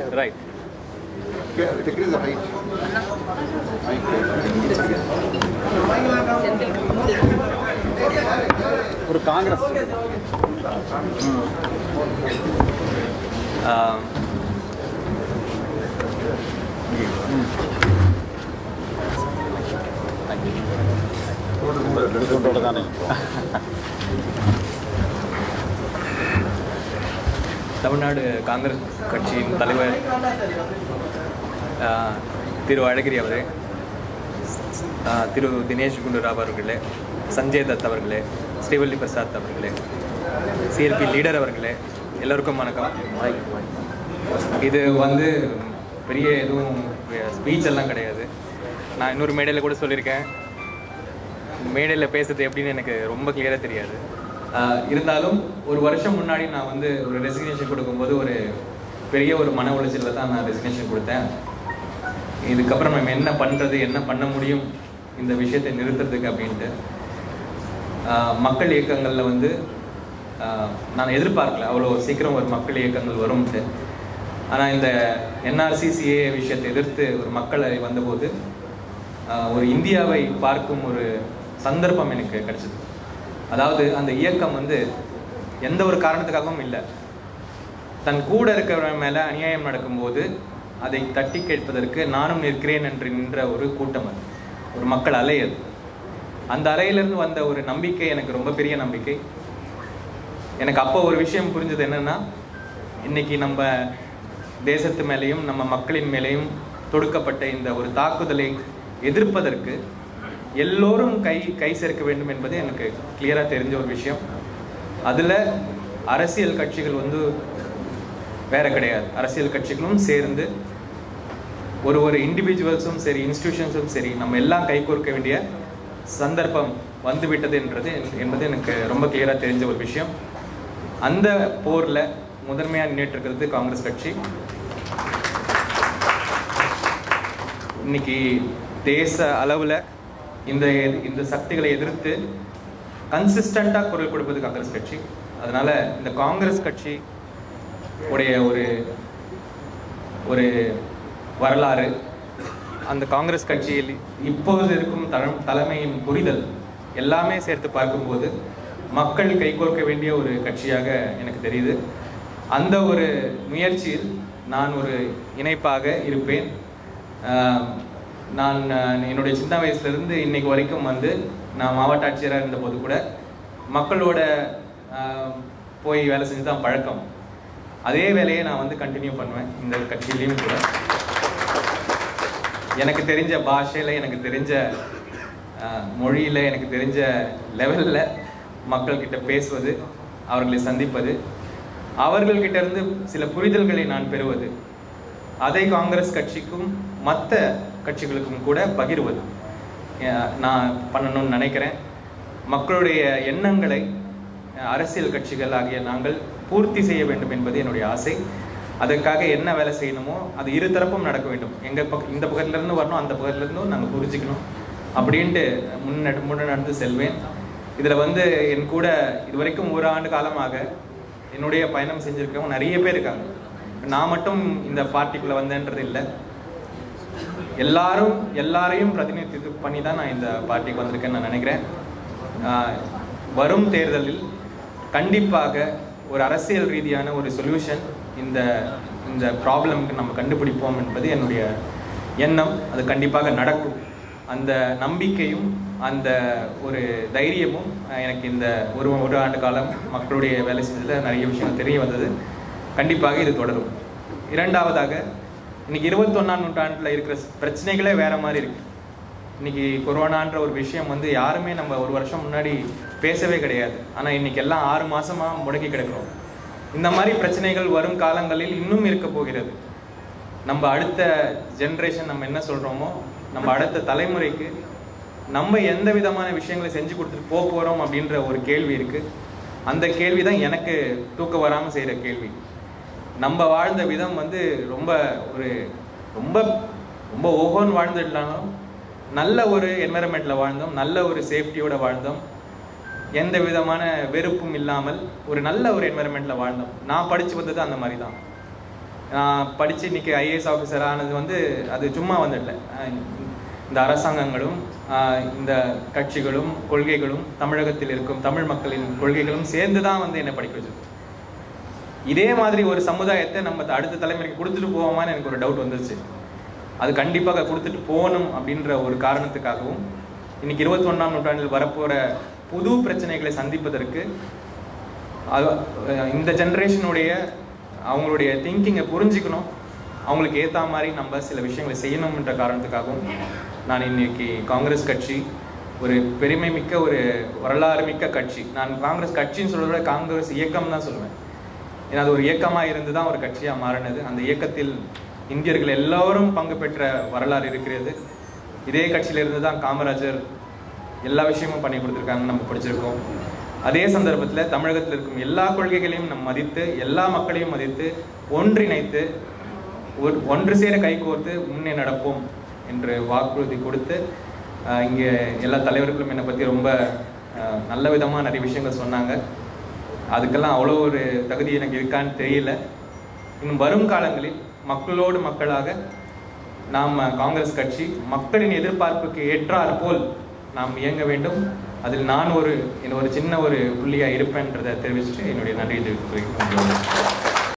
Right Decrease the height. ஒரு காங்கிரஸ் எடுத்துக்கொண்டோட தானே தமிழ்நாடு காங்கிரஸ் கட்சியின் தலைவர் ஆஹ், திரு அழகிரி அவரே ஆஹ், திரு தினேஷ் குண்டுராவ் அவர்களே சஞ்சய் தத் அவர்களே ஸ்ரீவல்லி பிரசாத் அவர்களே சிஎல்பி லீடர் அவர்களே எல்லோருக்கும் வணக்கம் இது வந்து பெரிய எதுவும் ஸ்பீச் எல்லாம் கிடையாது நான் இன்னொரு மேடையில் கூட சொல்லியிருக்கேன் மேடையில் பேசுறது எப்படின்னு எனக்கு ரொம்ப கிளியராக தெரியாது ஆஹ் இருந்தாலும் ஒரு வருஷம் முன்னாடி நான் வந்து ஒரு ரெசிக்னேஷன் கொடுக்கும்போது ஒரு பெரிய ஒரு மன உளைச்சலில் தான் நான் ரெசிக்னேஷன் கொடுத்தேன் இதுக்கப்புறம் நம்ம என்ன பண்ணுறது என்ன பண்ண முடியும் இந்த விஷயத்தை நிறுத்துறதுக்கு அப்படின்ட்டு ஆஹ் மக்கள் இயக்கங்களில் வந்து ஆஹ் நான் எதிர்பார்க்கல அவ்வளோ சீக்கிரம் ஒரு மக்கள் இயக்கங்கள் வரும்ட்டு ஆனால் இந்த என்ஆர்சிசிஏ விஷயத்தை எதிர்த்து ஒரு மக்கள் அலை வந்தபோது ஆஹ் ஒரு இந்தியாவை பார்க்கும் ஒரு சந்தர்ப்பம் எனக்கு கிடைச்சது அதாவது அந்த இயக்கம் வந்து எந்த ஒரு காரணத்துக்காகவும் இல்லை தன் கூட இருக்கிறவன் மேலே அநியாயம் நடக்கும்போது அதை தட்டி கேட்பதற்கு நானும் நிற்கிறேன் என்று நின்ற ஒரு கூட்டம் அது ஒரு மக்கள் அலை அது அந்த அலையிலிருந்து வந்த ஒரு நம்பிக்கை எனக்கு ரொம்ப பெரிய நம்பிக்கை எனக்கு அப்போ ஒரு விஷயம் புரிஞ்சது என்னன்னா இன்னைக்கு நம்ம தேசத்து மேலேயும் நம்ம மக்களின் மேலேயும் தொடுக்கப்பட்ட இந்த ஒரு தாக்குதலை எதிர்ப்பதற்கு எல்லோரும் கை கை சேர்க்க வேண்டும் என்பது எனக்கு கிளியராக தெரிஞ்ச ஒரு விஷயம் அதில் அரசியல் கட்சிகள் வந்து வேற கிடையாது அரசியல் கட்சிகளும் சேர்ந்து ஒரு ஒரு இண்டிவிஜுவல்ஸும் சரி இன்ஸ்டிடியூஷன்ஸும் சரி நம்ம எல்லாம் கை கோர்க்க வேண்டிய சந்தர்ப்பம் வந்துவிட்டது என்றது என்பது எனக்கு ரொம்ப கிளியராக தெரிஞ்ச ஒரு விஷயம் அந்த போரில் முதன்மையாக நின்றுட்டு இருக்கிறது காங்கிரஸ் கட்சி இன்னைக்கு தேச அளவில் இந்த இந்த சக்திகளை எதிர்த்து கன்சிஸ்டண்ட்டாக குரல் கொடுப்பது காங்கிரஸ் கட்சி அதனால இந்த காங்கிரஸ் கட்சி உடைய ஒரு ஒரு வரலாறு அந்த காங்கிரஸ் கட்சியில் இப்போது இருக்கும் தல தலைமையின் புரிதல் எல்லாமே சேர்த்து பார்க்கும்போது மக்கள் கைகோர்க்க வேண்டிய ஒரு கட்சியாக எனக்கு தெரியுது அந்த ஒரு முயற்சியில் நான் ஒரு இணைப்பாக இருப்பேன் ஆஹ் நான் ஆஹ் என்னுடைய சின்ன வயசுலேருந்து இன்னைக்கு வரைக்கும் வந்து நான் மாவட்ட ஆட்சியராக இருந்தபோது கூட மக்களோட ஆஹ் போய் வேலை செஞ்சு தான் பழக்கம் அதே வேலையை நான் வந்து கண்டினியூ பண்ணுவேன் இந்த கட்சியிலையும் கூட எனக்கு தெரிஞ்ச பாஷையில் எனக்கு தெரிஞ்ச மொழியில் எனக்கு தெரிஞ்ச லெவலில் மக்கள்கிட்ட பேசுவது அவர்களை சந்திப்பது அவர்கள்கிட்ட இருந்து சில புரிதல்களை நான் பெறுவது அதை காங்கிரஸ் கட்சிக்கும் மற்ற கட்சிகளுக்கும் கூட பகிர்வது அஹ் நான் பண்ணணும்னு நினைக்கிறேன் மக்களுடைய எண்ணங்களை அஹ் அரசியல் கட்சிகள் ஆகிய நாங்கள் பூர்த்தி செய்ய வேண்டும் என்பது என்னுடைய ஆசை அதற்காக என்ன வேலை செய்யணுமோ அது இரு தரப்பும் நடக்க வேண்டும் எங்கள் பக்கம் இந்த பக்கத்துல இருந்து வரணும் அந்த பக்கத்துல இருந்தும் நாங்கள் புரிஞ்சுக்கணும் அப்படின்ட்டு முன்னெடு முன்னெடுத்து செல்வேன் இதில் வந்து என் கூட இதுவரைக்கும் ஒரு ஆண்டு காலமாக என்னுடைய பயணம் செஞ்சுருக்கவங்க நிறைய பேர் இருக்காங்க நான் மட்டும் இந்த பார்ட்டிக்குள்ளே வந்தேன்றது இல்லை எல்லாரும் எல்லாரையும் பிரதிநிதித்துவம் பண்ணி தான் நான் இந்த பார்ட்டிக்கு வந்திருக்கேன்னு நான் நினைக்கிறேன் ஆஹ் வரும் தேர்தலில் கண்டிப்பாக ஒரு அரசியல் ரீதியான ஒரு சொல்யூஷன் இந்த இந்த ப்ராப்ளம்க்கு நம்ம கண்டுபிடிப்போம் என்பது என்னுடைய எண்ணம் அது கண்டிப்பாக நடக்கும் அந்த நம்பிக்கையும் அந்த ஒரு தைரியமும் அஹ், எனக்கு இந்த ஒரு ஒரு ஆண்டு காலம் மக்களுடைய வேலை செஞ்சதில் நிறைய விஷயம் தெரிய வந்தது கண்டிப்பாக இது தொடரும் இரண்டாவதாக இன்னைக்கு இருபத்தொன்னாம் நூற்றாண்டில் இருக்கிற பிரச்சனைகளே வேற மாதிரி இருக்கு இன்னைக்கு கொரோனான்ற ஒரு விஷயம் வந்து யாருமே நம்ம ஒரு வருஷம் முன்னாடி பேசவே கிடையாது ஆனால் இன்னைக்கு எல்லாம் ஆறு மாசமா முடங்கி கிடக்கிறோம் இந்த மாதிரி பிரச்சனைகள் வரும் காலங்களில் இன்னும் இருக்க போகிறது நம்ம அடுத்த ஜென்ரேஷன் நம்ம என்ன சொல்றோமோ நம்ம அடுத்த தலைமுறைக்கு நம்ம எந்த விதமான விஷயங்களை செஞ்சு கொடுத்துட்டு போக போறோம் அப்படின்ற ஒரு கேள்வி இருக்கு அந்த கேள்வி தான் எனக்கு தூக்க வராமல் செய்கிற கேள்வி நம்ம வாழ்ந்த விதம் வந்து ரொம்ப ஒரு ரொம்ப ரொம்ப ஓஹோன்னு வாழ்ந்துடலாலும் நல்ல ஒரு என்வரன்மெண்ட்ல வாழ்ந்தோம் நல்ல ஒரு சேஃப்டியோட வாழ்ந்தோம் எந்த விதமான வெறுப்பும் இல்லாமல் ஒரு நல்ல ஒரு என்வரன்மெண்ட்ல வாழ்ந்தோம் நான் படிச்சு வந்தது அந்த மாதிரி தான் நான் படித்து இன்னைக்கு ஐஏஎஸ் ஆஃபீஸர் ஆனது வந்து அது சும்மா வந்துடல அஹ் இந்த அரசாங்கங்களும் ஆஹ் இந்த கட்சிகளும் கொள்கைகளும் தமிழகத்தில் இருக்கும் தமிழ் மக்களின் கொள்கைகளும் சேர்ந்து தான் வந்து என்னை படிக்க வச்சது இதே மாதிரி ஒரு சமுதாயத்தை நம்ம அடுத்த தலைமுறைக்கு கொடுத்துட்டு போவோமான்னு எனக்கு ஒரு டவுட் வந்துருச்சு அது கண்டிப்பாக கொடுத்துட்டு போகணும் அப்படின்ற ஒரு காரணத்துக்காகவும் இன்னைக்கு இருபத்தி ஒன்றாம் நூற்றாண்டில் வரப்போகிற புது பிரச்சனைகளை சந்திப்பதற்கு அது- அஹ் இந்த ஜென்ரேஷனுடைய அவங்களுடைய திங்கிங்கை புரிஞ்சுக்கணும் அவங்களுக்கு ஏற்ற மாதிரி நம்ம சில விஷயங்களை செய்யணும்ன்ற காரணத்துக்காகவும் நான் இன்னைக்கு காங்கிரஸ் கட்சி ஒரு பெருமை மிக்க ஒரு வரலாறு மிக்க கட்சி நான் காங்கிரஸ் கட்சின்னு சொல்றதை விட காங்கிரஸ் இயக்கம் தான் சொல்லுவேன் ஏன்னா அது ஒரு இயக்கமாக இருந்து தான் ஒரு கட்சியாக மாறினது அந்த இயக்கத்தில் இந்தியர்கள் எல்லோரும் பங்கு பெற்ற வரலாறு இருக்கிறது இதே கட்சியிலிருந்து தான் காமராஜர் எல்லா விஷயமும் பண்ணி கொடுத்துருக்காங்கன்னு நம்ம படிச்சிருக்கோம் அதே சந்தர்ப்பத்தில் தமிழகத்தில் இருக்கும் எல்லா கொள்கைகளையும் நம்ம மதித்து எல்லா மக்களையும் மதித்து ஒன்றிணைத்து ஒரு ஒன்று சேர கைகோர்த்து முன்னே நடப்போம் என்று வாக்குறுதி கொடுத்து ஆஹ், இங்கே எல்லா தலைவர்களும் என்னை பற்றி ரொம்ப ஆஹ், நல்ல விதமாக நிறைய விஷயங்கள் சொன்னாங்க அதுக்கெல்லாம் அவ்வளோ ஒரு தகுதி எனக்கு இருக்கான்னு தெரியல இன்னும் வரும் காலங்களில் மக்களோடு மக்களாக நாம் காங்கிரஸ் கட்சி மக்களின் எதிர்பார்ப்புக்கு ஏற்றாற் போல் நாம் இயங்க வேண்டும் அதில் நான் ஒரு ஒரு சின்ன ஒரு புள்ளியாக இருப்பேன்றதை தெரிவிச்சுட்டு என்னுடைய நன்றியை தெரிவித்துக் கொள்கிறேன்